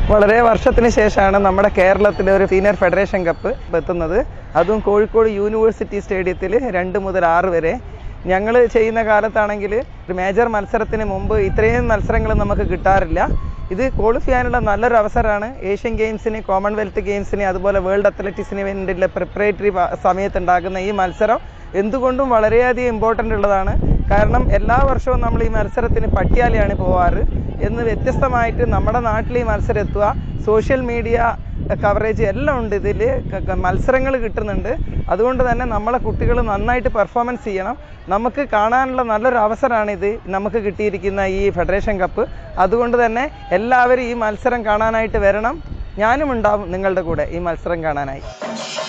വളരെ വർഷത്തിന് ശേഷമാണ് നമ്മുടെ കേരളത്തിലെ ഒരു സീനിയർ ഫെഡറേഷൻ കപ്പ് എത്തുന്നത് അതും കോഴിക്കോട് യൂണിവേഴ്സിറ്റി സ്റ്റേഡിയത്തിൽ രണ്ട് മുതൽ ആറ് വരെ ഞങ്ങൾ ചെയ്യുന്ന കാലത്താണെങ്കിൽ ഒരു മേജർ മത്സരത്തിന് മുമ്പ് ഇത്രയും മത്സരങ്ങൾ നമുക്ക് കിട്ടാറില്ല ഇത് ക്വാളിഫൈ ചെയ്യാനുള്ള നല്ലൊരു അവസരമാണ് ഏഷ്യൻ ഗെയിംസിന് കോമൺവെൽത്ത് ഗെയിംസിന് അതുപോലെ വേൾഡ് അത്ലറ്റിക്സിന് വേണ്ടിയുള്ള പ്രിപ്പറേറ്ററി സമയത്ത് ഉണ്ടാകുന്ന ഈ മത്സരം എന്തുകൊണ്ടും വളരെയധികം ഇമ്പോർട്ടൻ്റ് ഉള്ളതാണ് കാരണം എല്ലാ വർഷവും നമ്മൾ ഈ മത്സരത്തിന് പട്യാലയാണ് പോവാറ് എന്ന് വ്യത്യസ്തമായിട്ട് നമ്മുടെ നാട്ടിൽ ഈ മത്സരം എത്തുക സോഷ്യൽ മീഡിയ കവറേജ് എല്ലാം ഉണ്ട് ഇതിൽ മത്സരങ്ങൾ കിട്ടുന്നുണ്ട് അതുകൊണ്ട് തന്നെ നമ്മളെ കുട്ടികൾ നന്നായിട്ട് പെർഫോമൻസ് ചെയ്യണം നമുക്ക് കാണാനുള്ള നല്ലൊരു അവസരമാണ് ഇത് നമുക്ക് കിട്ടിയിരിക്കുന്ന ഈ ഫെഡറേഷൻ കപ്പ് അതുകൊണ്ട് തന്നെ എല്ലാവരും ഈ മത്സരം കാണാനായിട്ട് വരണം ഞാനും ഉണ്ടാവും നിങ്ങളുടെ കൂടെ ഈ മത്സരം കാണാനായി